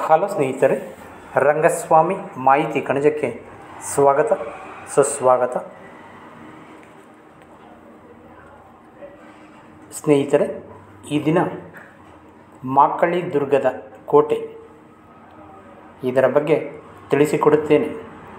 hello ಸ್ನೇಹಿತರೆ ರಂಗಸ್ವಾಮಿ ಮಾಹಿತಿ ಕಣಜಕ್ಕೆ ಸ್ವಾಗತ ಸುಸ್ವಾಗತ ಸ್ನೇಹಿತರೆ ಈ ದಿನ ಮಾಕಳಿ ದುರ್ಗದ ಕೋಟೆ ಇದರ ಬಗ್ಗೆ ತಿಳಿಸಿಕೊಡುತ್ತೇನೆ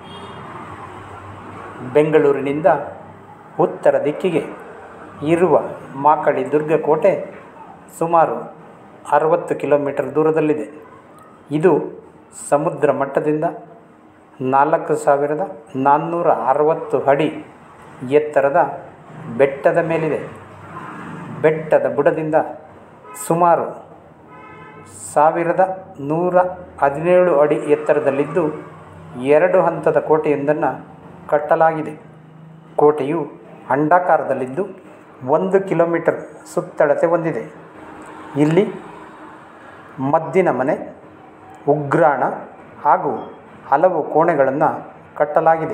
ಬೆಂಗಳೂರಿನಿಂದ ಉತ್ತರ ದಿಕ್ಕಿಗೆ ಇರುವ ಮಾಕಳಿ ದುರ್ಗ ಕೋಟೆ ಸುಮಾರು ಅರವತ್ತು ಕಿಲೋಮೀಟರ್ ದೂರದಲ್ಲಿದೆ ಇದು ಸಮುದ್ರ ಮಟ್ಟದಿಂದ ನಾಲ್ಕು ಸಾವಿರದ ನಾನ್ನೂರ ಅರವತ್ತು ಅಡಿ ಎತ್ತರದ ಬೆಟ್ಟದ ಮೇಲಿದೆ ಬೆಟ್ಟದ ಬುಡದಿಂದ ಸುಮಾರು ಸಾವಿರದ ನೂರ ಹದಿನೇಳು ಅಡಿ ಎತ್ತರದಲ್ಲಿದ್ದು ಎರಡು ಹಂತದ ಕೋಟೆಯೊಂದನ್ನು ಕಟ್ಟಲಾಗಿದೆ ಕೋಟೆಯು ಅಂಡಾಕಾರದಲ್ಲಿದ್ದು ಒಂದು ಕಿಲೋಮೀಟರ್ ಸುತ್ತಳತೆ ಹೊಂದಿದೆ ಇಲ್ಲಿ ಮದ್ದಿನ ಮನೆ ಉಗ್ರಾಣ ಹಾಗೂ ಹಲವು ಕೋಣೆಗಳನ್ನು ಕಟ್ಟಲಾಗಿದೆ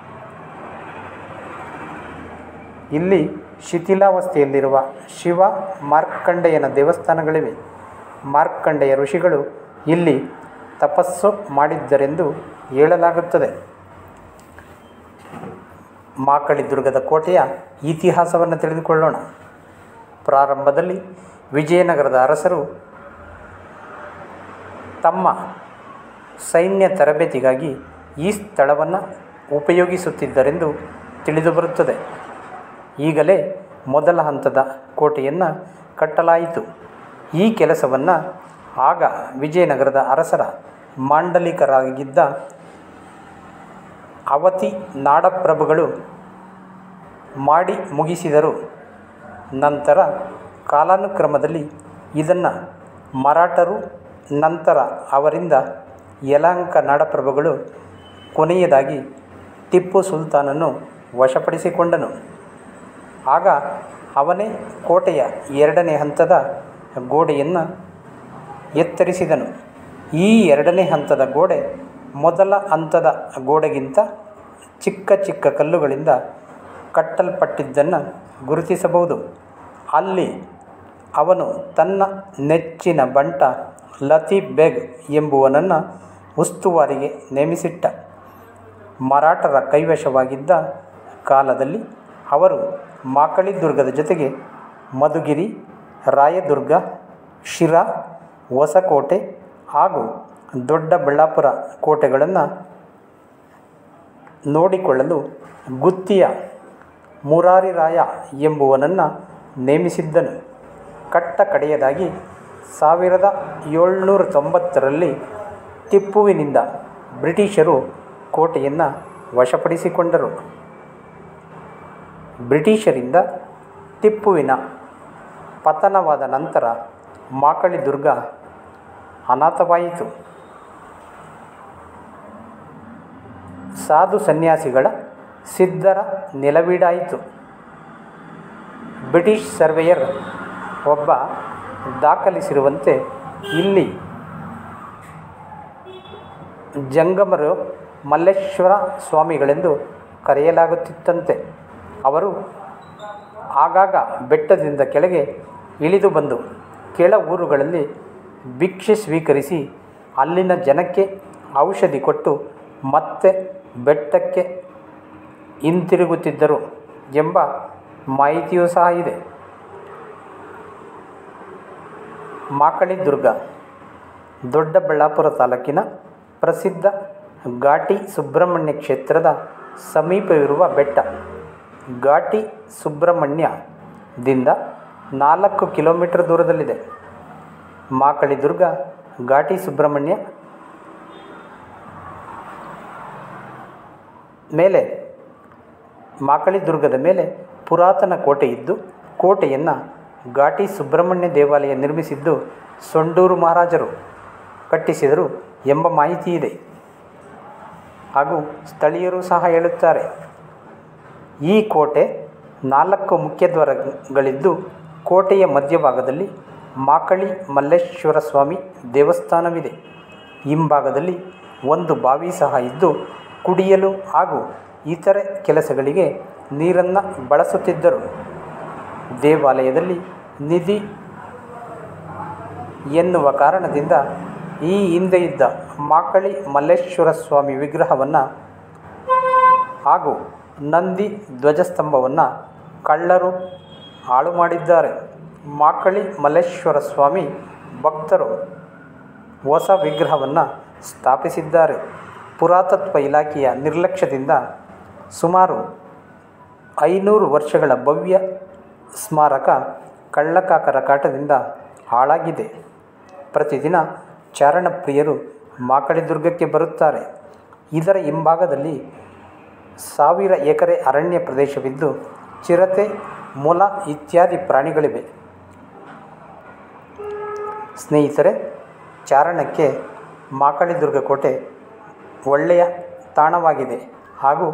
ಇಲ್ಲಿ ಶಿಥಿಲಾವಸ್ಥೆಯಲ್ಲಿರುವ ಶಿವ ಮಾರ್ಕಂಡೆಯನ ದೇವಸ್ಥಾನಗಳಿವೆ ಮಾರ್ಕಂಡೆಯ ಋಷಿಗಳು ಇಲ್ಲಿ ತಪಸ್ಸು ಮಾಡಿದ್ದರೆಂದು ಹೇಳಲಾಗುತ್ತದೆ ಮಾಕಳಿ ದುರ್ಗದ ಕೋಟೆಯ ಇತಿಹಾಸವನ್ನು ತಿಳಿದುಕೊಳ್ಳೋಣ ಪ್ರಾರಂಭದಲ್ಲಿ ವಿಜಯನಗರದ ಅರಸರು ತಮ್ಮ ಸೈನ್ಯ ತರಬೇತಿಗಾಗಿ ಈ ಸ್ಥಳವನ್ನು ಉಪಯೋಗಿಸುತ್ತಿದ್ದರೆಂದು ತಿಳಿದುಬರುತ್ತದೆ ಈಗಲೇ ಮೊದಲ ಹಂತದ ಕೋಟೆಯನ್ನು ಕಟ್ಟಲಾಯಿತು ಈ ಕೆಲಸವನ್ನು ಆಗ ವಿಜಯನಗರದ ಅರಸರ ಮಾಂಡಲಿಕರಾಗಿದ್ದ ಅವತಿ ನಾಡಪ್ರಭುಗಳು ಮಾಡಿ ಮುಗಿಸಿದರು ನಂತರ ಕಾಲಾನುಕ್ರಮದಲ್ಲಿ ಇದನ್ನು ಮರಾಠರು ನಂತರ ಅವರಿಂದ ಯಲಹಂಕ ನಾಡಪ್ರಭುಗಳು ಕೊನೆಯದಾಗಿ ಟಿಪ್ಪು ಸುಲ್ತಾನನು ವಶಪಡಿಸಿಕೊಂಡನು ಆಗ ಅವನೇ ಕೋಟೆಯ ಎರಡನೇ ಹಂತದ ಗೋಡೆಯನ್ನು ಎತ್ತರಿಸಿದನು ಈ ಎರಡನೇ ಹಂತದ ಗೋಡೆ ಮೊದಲ ಹಂತದ ಗೋಡೆಗಿಂತ ಚಿಕ್ಕ ಚಿಕ್ಕ ಕಲ್ಲುಗಳಿಂದ ಕಟ್ಟಲ್ಪಟ್ಟಿದ್ದನ್ನು ಗುರುತಿಸಬಹುದು ಅಲ್ಲಿ ಅವನು ತನ್ನ ನೆಚ್ಚಿನ ಬಂಟ ಲತೀಫ್ ಬೇಗ್ ಎಂಬುವನನ್ನು ಉಸ್ತುವಾರಿಗೆ ನೇಮಿಸಿಟ್ಟ ಮರಾಠರ ಕೈವಶವಾಗಿದ್ದ ಕಾಲದಲ್ಲಿ ಅವರು ಮಾಕಳಿ ದುರ್ಗದ ಜೊತೆಗೆ ಮಧುಗಿರಿ ರಾಯದುರ್ಗ ಶಿರಾ ಹೊಸಕೋಟೆ ಹಾಗೂ ದೊಡ್ಡಬಳ್ಳಾಪುರ ಕೋಟೆಗಳನ್ನು ನೋಡಿಕೊಳ್ಳಲು ಗುತ್ತಿಯ ಮುರಾರಿರಾಯ ಎಂಬುವನನ್ನು ನೇಮಿಸಿದ್ದನು ಕಟ್ಟ ಕಡೆಯದಾಗಿ ಸಾವಿರದ ಏಳ್ನೂರ ತೊಂಬತ್ತರಲ್ಲಿ ಟಿಪ್ಪುವಿನಿಂದ ಬ್ರಿಟಿಷರು ಕೋಟೆಯನ್ನು ವಶಪಡಿಸಿಕೊಂಡರು ಬ್ರಿಟಿಷರಿಂದ ಟಿಪ್ಪುವಿನ ಪತನವಾದ ನಂತರ ಮಾಕಳಿ ದುರ್ಗ ಅನಾಥವಾಯಿತು ಸಾಧು ಸನ್ಯಾಸಿಗಳ ಸಿದ್ಧರ ನೆಲವೀಡಾಯಿತು ಬ್ರಿಟಿಷ್ ಸರ್ವೇಯರ್ ಒಬ್ಬ ದಾಖಲಿಸಿರುವಂತೆ ಇಲ್ಲಿ ಜಂಗಮರು ಮಲ್ಲೇಶ್ವರ ಸ್ವಾಮಿಗಳೆಂದು ಕರೆಯಲಾಗುತ್ತಿತ್ತಂತೆ ಅವರು ಆಗಾಗ ಬೆಟ್ಟದಿಂದ ಕೆಳಗೆ ಇಳಿದು ಬಂದು ಕೆಳ ಊರುಗಳಲ್ಲಿ ಭಿಕ್ಷೆ ಸ್ವೀಕರಿಸಿ ಅಲ್ಲಿನ ಜನಕ್ಕೆ ಔಷಧಿ ಕೊಟ್ಟು ಮತ್ತೆ ಬೆಟ್ಟಕ್ಕೆ ಹಿಂತಿರುಗುತ್ತಿದ್ದರು ಎಂಬ ಮಾಹಿತಿಯೂ ಸಹ ಇದೆ ಮಾಕಳಿ ದುರ್ಗ ದೊಡ್ಡಬಳ್ಳಾಪುರ ತಾಲೂಕಿನ ಪ್ರಸಿದ್ಧ ಘಾಟಿ ಸುಬ್ರಹ್ಮಣ್ಯ ಕ್ಷೇತ್ರದ ಸಮೀಪವಿರುವ ಬೆಟ್ಟ ಘಾಟಿ ಸುಬ್ರಹ್ಮಣ್ಯದಿಂದ ನಾಲ್ಕು ಕಿಲೋಮೀಟರ್ ದೂರದಲ್ಲಿದೆ ಮಾಕಳಿ ದುರ್ಗ ಘಾಟಿ ಸುಬ್ರಹ್ಮಣ್ಯ ಮೇಲೆ ಮಾಕಳಿ ದುರ್ಗದ ಮೇಲೆ ಪುರಾತನ ಕೋಟೆ ಇದ್ದು ಕೋಟೆಯನ್ನು ಘಾಟಿ ಸುಬ್ರಹ್ಮಣ್ಯ ದೇವಾಲಯ ನಿರ್ಮಿಸಿದ್ದು ಸೊಂಡೂರು ಮಹಾರಾಜರು ಕಟ್ಟಿಸಿದರು ಎಂಬ ಮಾಹಿತಿ ಇದೆ ಹಾಗೂ ಸ್ಥಳೀಯರು ಸಹ ಹೇಳುತ್ತಾರೆ ಈ ಕೋಟೆ ನಾಲ್ಕು ಮುಖ್ಯದ್ವಾರಗಳಿದ್ದು ಕೋಟೆಯ ಮಧ್ಯಭಾಗದಲ್ಲಿ ಮಾಕಳಿ ಮಲ್ಲೇಶ್ವರ ಸ್ವಾಮಿ ದೇವಸ್ಥಾನವಿದೆ ಹಿಂಭಾಗದಲ್ಲಿ ಒಂದು ಬಾವಿ ಸಹ ಇದ್ದು ಕುಡಿಯಲು ಹಾಗೂ ಇತರೆ ಕೆಲಸಗಳಿಗೆ ನೀರನ್ನು ಬಳಸುತ್ತಿದ್ದರು ದೇವಾಲಯದಲ್ಲಿ ನಿಧಿ ಎನ್ನುವ ಕಾರಣದಿಂದ ಈ ಹಿಂದೆ ಇದ್ದ ಮಾಕಳಿ ಮಲ್ಲೇಶ್ವರ ಸ್ವಾಮಿ ವಿಗ್ರಹವನ್ನು ಹಾಗೂ ನಂದಿ ಧ್ವಜಸ್ತಂಭವನ್ನು ಕಳ್ಳರು ಹಾಳು ಮಾಡಿದ್ದಾರೆ ಮಾಕಳಿ ಮಲ್ಲೇಶ್ವರ ಸ್ವಾಮಿ ಭಕ್ತರು ಹೊಸ ವಿಗ್ರಹವನ್ನು ಸ್ಥಾಪಿಸಿದ್ದಾರೆ ಪುರಾತತ್ವ ಇಲಾಖೆಯ ನಿರ್ಲಕ್ಷ್ಯದಿಂದ ಸುಮಾರು ಐನೂರು ವರ್ಷಗಳ ಭವ್ಯ ಸ್ಮಾರಕ ಕಳ್ಳಕಾಕರ ಕಾಟದಿಂದ ಹಾಳಾಗಿದೆ ಪ್ರತಿದಿನ ಚಾರಣಪ್ರಿಯರು ಮಾಕಳಿ ದುರ್ಗಕ್ಕೆ ಬರುತ್ತಾರೆ ಇದರ ಹಿಂಭಾಗದಲ್ಲಿ ಸಾವಿರ ಎಕರೆ ಅರಣ್ಯ ಪ್ರದೇಶವಿದ್ದು ಚಿರತೆ ಮೊಲ ಇತ್ಯಾದಿ ಪ್ರಾಣಿಗಳಿವೆ ಸ್ನೇಹಿತರೆ ಚಾರಣಕ್ಕೆ ಮಾಕಳಿ ದುರ್ಗ ಕೋಟೆ ಒಳ್ಳೆಯ ತಾಣವಾಗಿದೆ ಹಾಗೂ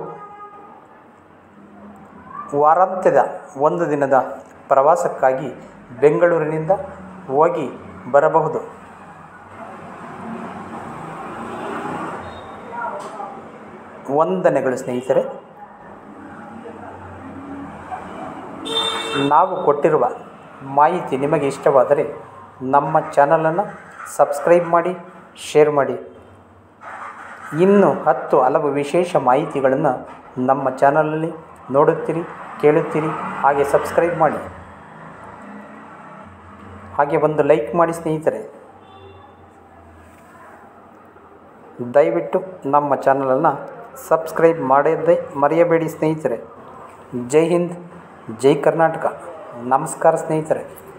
ವಾರಾಂತ್ಯದ ಒಂದು ದಿನದ ಪ್ರವಾಸಕ್ಕಾಗಿ ಬೆಂಗಳೂರಿನಿಂದ ಹೋಗಿ ಬರಬಹುದು ವಂದನೆಗಳು ಸ್ನೇಹಿತರೆ ನಾವು ಕೊಟ್ಟಿರುವ ಮಾಹಿತಿ ನಿಮಗೆ ಇಷ್ಟವಾದರೆ ನಮ್ಮ ಚಾನಲನ್ನು ಸಬ್ಸ್ಕ್ರೈಬ್ ಮಾಡಿ ಶೇರ್ ಮಾಡಿ ಇನ್ನು ಹತ್ತು ಹಲವು ವಿಶೇಷ ಮಾಹಿತಿಗಳನ್ನು ನಮ್ಮ ಚಾನಲಲ್ಲಿ ನೋಡುತ್ತೀರಿ ಕೇಳುತ್ತೀರಿ ಹಾಗೆ ಸಬ್ಸ್ಕ್ರೈಬ್ ಮಾಡಿ ಹಾಗೆ ಒಂದು ಲೈಕ್ ಮಾಡಿ ಸ್ನೇಹಿತರೆ ದಯವಿಟ್ಟು ನಮ್ಮ ಚಾನಲನ್ನು ಸಬ್ಸ್ಕ್ರೈಬ್ ಮಾಡದೇ ಮರೆಯಬೇಡಿ ಸ್ನೇಹಿತರೆ ಜೈ ಹಿಂದ್ ಜೈ ಕರ್ನಾಟಕ ನಮಸ್ಕಾರ ಸ್ನೇಹಿತರೆ